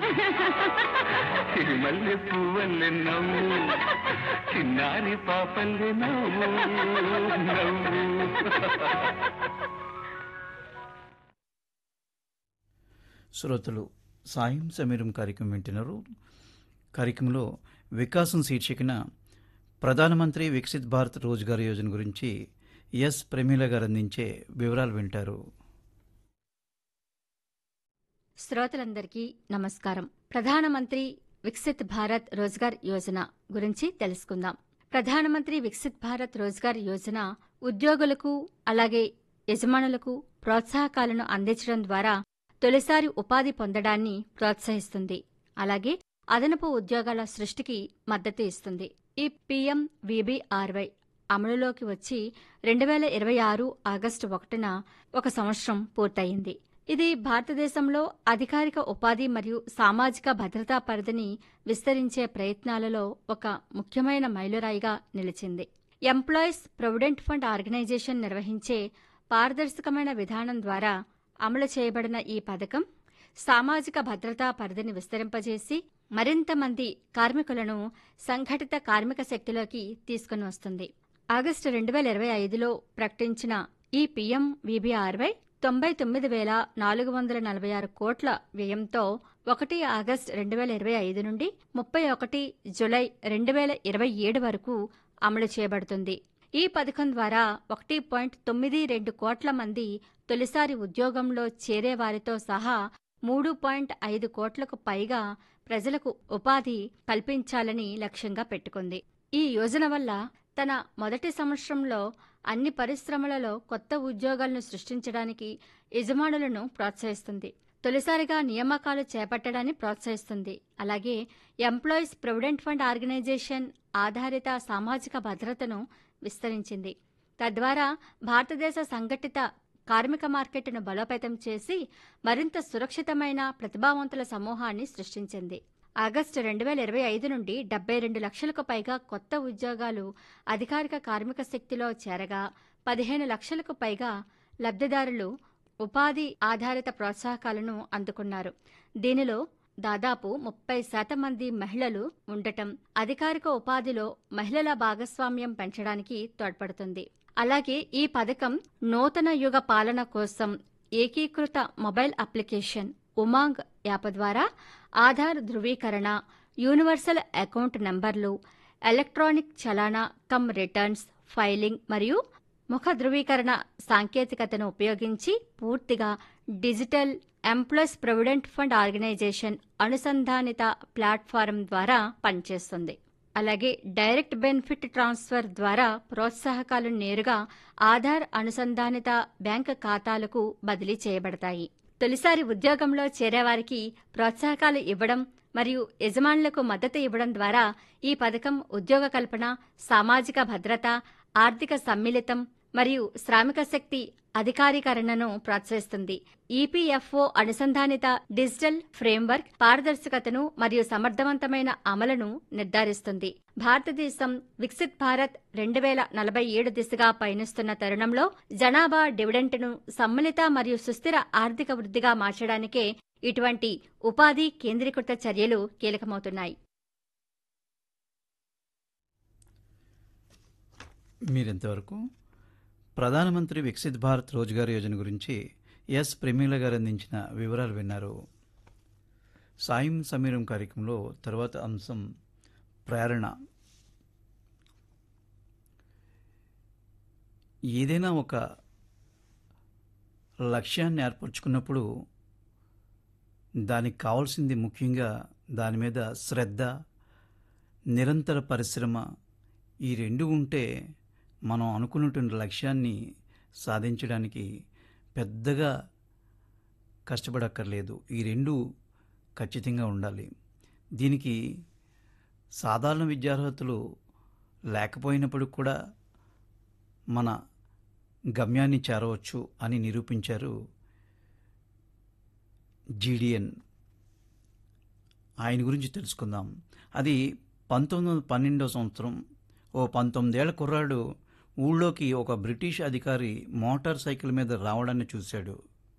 సిరిమల్లె పువ్వల్లె నవ్వు చిన్నారి పాపల్లె నవ్వు నవ్వు శ్రోతలు సాయం సమీరం కార్యక్రమం వింటున్నారు కార్యక్రమంలో వికాసం శీర్షికన ప్రధానమంత్రి వికసిత్ భారత్ రోజ్గార్ యోజన గురించి ఎస్ ప్రమీల గారు అందించే వివరాలు వింటారు శ్రోతలందరికీ నమస్కారం ప్రధానమంత్రి వికసిత్ భారత్ రోజ్గార్ యోజన గురించి తెలుసుకుందాం ప్రధానమంత్రి వికసిత్ భారత్ రోజ్గార్ యోజన ఉద్యోగులకు అలాగే యజమానులకు ప్రోత్సాహకాలను అందించడం ద్వారా తొలిసారి ఉపాధి పొందడాన్ని ప్రోత్సహిస్తుంది అలాగే అదనపు ఉద్యోగాల సృష్టికి మద్దతు ఇస్తుంది ఈ పీఎం విబిఆర్వై అమలులోకి వచ్చి రెండు వేల ఇరవై ఆరు ఆగస్టు ఒకటిన ఒక సంవత్సరం పూర్తయింది ఇది భారతదేశంలో అధికారిక ఉపాధి మరియు సామాజిక భద్రతా పరిధిని విస్తరించే ప్రయత్నాలలో ఒక ముఖ్యమైన మైలురాయిగా నిలిచింది ఎంప్లాయీస్ ప్రొవిడెంట్ ఫండ్ ఆర్గనైజేషన్ నిర్వహించే పారదర్శకమైన విధానం ద్వారా అమలు చేయబడిన ఈ పథకం సామాజిక భద్రతా పరిధిని విస్తరింపజేసి మరింత మంది కార్మికులను సంఘటిత కార్మిక శక్తిలోకి తీసుకుని వస్తుంది ఆగస్టు రెండు వేల ఇరవై ఐదులో ప్రకటించిన ఈ పీఎం వీబీఆర్వై తొంభై తొమ్మిది వేల నాలుగు వందల నలభై ఆరు కోట్ల వ్యయంతో ఒకటి ఆగస్టు రెండు వేల ఇరవై ఐదు నుండి ముప్పై ఒకటి జులై రెండు వేల ఇరవై ఏడు వరకు అమలు చేయబడుతుంది ఈ పథకం ద్వారా ఒకటి పాయింట్ తొమ్మిది రెండు కోట్ల మంది తొలిసారి ఉద్యోగంలో చేరే వారితో సహా మూడు పాయింట్ ఐదు కోట్లకు పైగా ప్రజలకు ఉపాధి కల్పించాలని లక్ష్యంగా పెట్టుకుంది ఈ యోజన వల్ల తన మొదటి సంవత్సరంలో అన్ని పరిశ్రమలలో కొత్త ఉద్యోగాలను సృష్టించడానికి యజమానులను ప్రోత్సహిస్తుంది తొలిసారిగా నియామకాలు చేపట్టడాన్ని ప్రోత్సహిస్తుంది అలాగే ఎంప్లాయీస్ ప్రొవిడెంట్ ఫండ్ ఆర్గనైజేషన్ ఆధారిత సామాజిక భద్రతను విస్తరించింది తద్వారా భారతదేశ సంఘటిత కార్మిక మార్కెట్ను బలోపేతం చేసి మరింత సురక్షితమైన ప్రతిభావంతుల సమూహాన్ని సృష్టించింది ఆగస్టు రెండు వేల ఇరవై ఐదు నుండి డెబ్బై రెండు లక్షలకు పైగా కొత్త ఉద్యోగాలు అధికారిక కార్మిక శక్తిలో చేరగా పదిహేను లక్షలకు పైగా లబ్ధిదారులు ఉపాధి ఆధారిత ప్రోత్సాహకాలను అందుకున్నారు దీనిలో దాదాపు ముప్పై శాతం మంది మహిళలు ఉండటం అధికారిక ఉపాధిలో మహిళల భాగస్వామ్యం పెంచడానికి తోడ్పడుతుంది అలాగే ఈ పథకం నూతన యుగ పాలన కోసం ఏకీకృత మొబైల్ అప్లికేషన్ ఉమాంగ్ యాప్ ద్వారా ఆధార్ ధృవీకరణ యూనివర్సల్ అకౌంట్ నంబర్లు ఎలక్ట్రానిక్ చలానా కమ్ రిటర్న్స్ ఫైలింగ్ మరియు ముఖ ధృవీకరణ సాంకేతికతను ఉపయోగించి పూర్తిగా digital employees provident fund organisation అనుసంధానిత ప్లాట్ఫారం ద్వారా పనిచేస్తుంది అలాగే డైరెక్ట్ బెనిఫిట్ ట్రాన్స్ఫర్ ద్వారా ప్రోత్సాహకాలు నేరుగా ఆధార్ అనుసంధానిత బ్యాంక్ ఖాతాలకు బదిలీ చేయబడతాయి తొలిసారి ఉద్యోగంలో చేరేవారికి ప్రోత్సాహకాలు ఇవ్వడం మరియు యజమానులకు మద్దతు ఇవ్వడం ద్వారా ఈ పథకం ఉద్యోగ కల్పన సామాజిక భద్రత ఆర్థిక సమ్మిళితం మరియు శ్రామిక శక్తి అధికారీకరణను ప్రోత్సహిస్తుంది ఈపీఎఫ్ఓ అనుసంధానిత డిజిటల్ ఫ్రేమ్వర్క్ పారదర్శకతను మరియు సమర్థవంతమైన అమలును నిర్ధారిస్తుంది భారతదేశం వికసిత్ భారత్ రెండు వేల నలభై ఏడు దిశగా పయనిస్తున్న తరుణంలో జనాభా డివిడెంట్ను సమ్మిళిత మరియు సుస్థిర ఆర్థిక వృద్ధిగా మార్చడానికే ఇటువంటి ఉపాధి కేంద్రీకృత చర్యలు కీలకమవుతున్నాయి మీరింతవరకు ప్రధానమంత్రి వికసిత్ భారత్ రోజ్గార్ యోజన గురించి ఎస్ ప్రమీల గారు అందించిన వివరాలు విన్నారు సాయం సమీరం కార్యక్రమంలో తర్వాత అంశం ప్రేరణ ఏదైనా ఒక లక్ష్యాన్ని ఏర్పరచుకున్నప్పుడు దానికి కావాల్సింది ముఖ్యంగా దాని మీద శ్రద్ధ నిరంతర పరిశ్రమ ఈ రెండు ఉంటే మనం అనుకున్నటువంటి లక్ష్యాన్ని సాధించడానికి పెద్దగా కష్టపడక్కర్లేదు ఈ రెండు ఖచ్చితంగా ఉండాలి దీనికి సాధారణ విద్యార్హతలు లేకపోయినప్పుడు కూడా మన గమ్యాన్ని చేరవచ్చు అని నిరూపించారు జీడిఎన్ ఆయన గురించి తెలుసుకుందాం అది పంతొమ్మిది వందల పన్నెండవ సంవత్సరం ఓ పంతొమ్మిదేళ్ల కుర్రాడు ఊళ్ళోకి ఒక బ్రిటిష్ అధికారి మోటార్ సైకిల్ మీద రావడాన్ని చూశాడు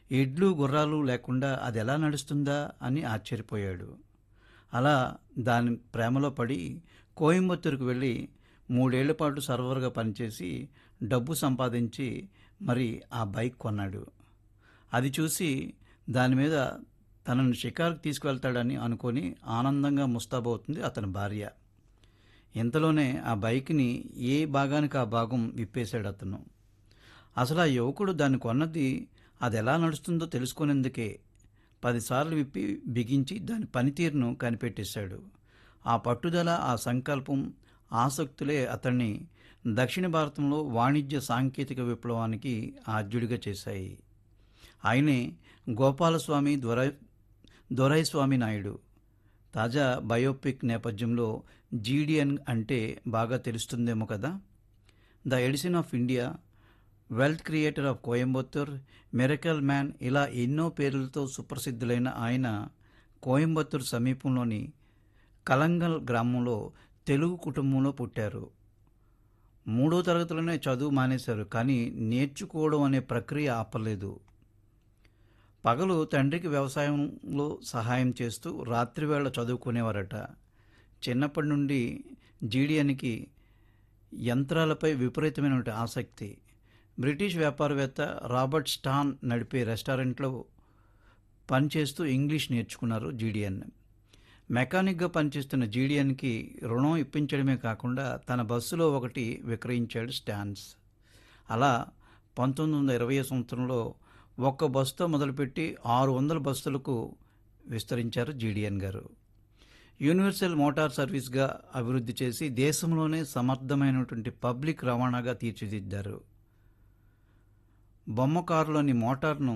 ఎడ్లు గుర్రాలు లేకుండా అది ఎలా నడుస్తుందా అని ఆశ్చర్యపోయాడు అలా దాని ప్రేమలో పడి కోయంబత్తూరుకు వెళ్ళి మూడేళ్ల పాటు సర్వర్గా పనిచేసి డబ్బు సంపాదించి మరి ఆ బైక్ కొన్నాడు అది చూసి దాని మీద తనను షికారుకు తీసుకువెళ్తాడని అనుకొని ఆనందంగా ముస్తాబవుతుంది అతని భార్య ఇంతలోనే ఆ బైక్ని ఏ భాగానికి ఆ భాగం విప్పేశాడు అతను అసలు ఆ యువకుడు దాన్ని కొన్నది అది ఎలా నడుస్తుందో తెలుసుకునేందుకే పదిసార్లు విప్పి బిగించి దాని పనితీరును కనిపెట్టేశాడు ఆ పట్టుదల ఆ సంకల్పం ఆసక్తులే అతన్ని దక్షిణ భారతంలో వాణిజ్య సాంకేతిక విప్లవానికి ఆద్యుడిగా చేశాయి ఆయనే గోపాలస్వామి దొర దొరైస్వామి నాయుడు తాజా బయోపిక్ నేపథ్యంలో జీడిఎన్ అంటే బాగా తెలుస్తుందేమో కదా the Edison of India wealth creator of Coimbatore miracle man ఇలా ఎన్నో పేర్లతో సుప్రసిద్ధులైన ఆయన కోయంబత్తూర్ సమీపంలోని కలంగల్ గ్రామంలో తెలుగు కుటుంబంలో పుట్టారు మూడో తరగతిలోనే చదువు మానేశారు కానీ నేర్చుకోవడం అనే ప్రక్రియ ఆపలేదు పగలు తండ్రికి వ్యవసాయంలో సహాయం చేస్తూ రాత్రివేళ చదువుకునేవారట చిన్నప్పటి నుండి జీడియన్కి యంత్రాలపై విపరీతమైన ఆసక్తి బ్రిటిష్ వ్యాపారవేత్త రాబర్ట్ స్టాన్ నడిపే రెస్టారెంట్లో పనిచేస్తూ ఇంగ్లీష్ నేర్చుకున్నారు జీడియన్ మెకానిక్గా పనిచేస్తున్న జీడియన్కి రుణం ఇప్పించడమే కాకుండా తన బస్సులో ఒకటి విక్రయించాడు స్టాన్స్ అలా పంతొమ్మిది వందల ఇరవై సంవత్సరంలో ఒక్క బస్సుతో మొదలుపెట్టి ఆరు వందల బస్సులకు విస్తరించారు జీడిఎన్ గారు యూనివర్సల్ మోటార్ సర్వీస్గా అభివృద్ధి చేసి దేశంలోనే సమర్థమైనటువంటి పబ్లిక్ రవాణాగా తీర్చిదిద్దారు బొమ్మ కారులోని మోటార్ను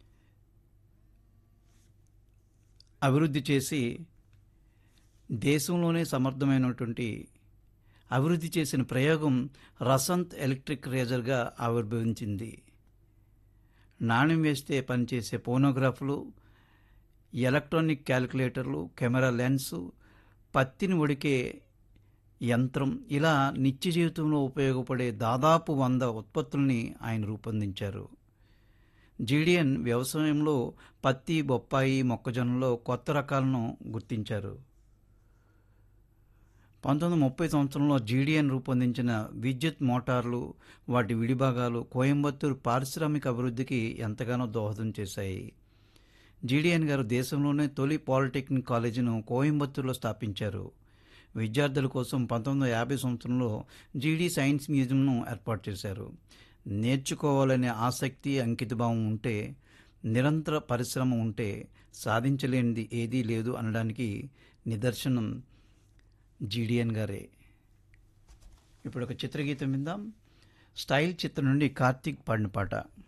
అభివృద్ధి చేసి దేశంలోనే సమర్థమైనటువంటి అభివృద్ధి చేసిన ప్రయోగం రసంత్ ఎలక్ట్రిక్ రేజర్గా ఆవిర్భవించింది నాణ్యం వేస్తే పనిచేసే ఫోనోగ్రాఫ్లు ఎలక్ట్రానిక్ క్యాలిక్యులేటర్లు కెమెరా లెన్సు పత్తిని ఉడికే యంత్రం ఇలా నిత్య జీవితంలో ఉపయోగపడే దాదాపు వంద ఉత్పత్తుల్ని ఆయన రూపొందించారు జీడియన్ వ్యవసాయంలో పత్తి బొప్పాయి మొక్కజొన్నలో కొత్త రకాలను గుర్తించారు పంతొమ్మిది ముప్పై సంవత్సరంలో జీడిఎన్ రూపొందించిన విద్యుత్ మోటార్లు వాటి విడిభాగాలు కోయంబత్తూరు పారిశ్రామిక అభివృద్ధికి ఎంతగానో దోహదం చేశాయి జీడిఎన్ గారు దేశంలోనే తొలి పాలిటెక్నిక్ కాలేజీను కోయంబత్తూరులో స్థాపించారు విద్యార్థుల కోసం పంతొమ్మిది వందల యాభై సంవత్సరంలో జీడీ సైన్స్ మ్యూజియంను ఏర్పాటు చేశారు నేర్చుకోవాలనే ఆసక్తి అంకితభావం ఉంటే నిరంతర పరిశ్రమ ఉంటే సాధించలేనిది ఏదీ లేదు అనడానికి నిదర్శనం జీడిఎన్ గారే ఇప్పుడు ఒక చిత్రగీతం విందాం స్టైల్ చిత్రం నుండి కార్తీక్ పాడిన పాట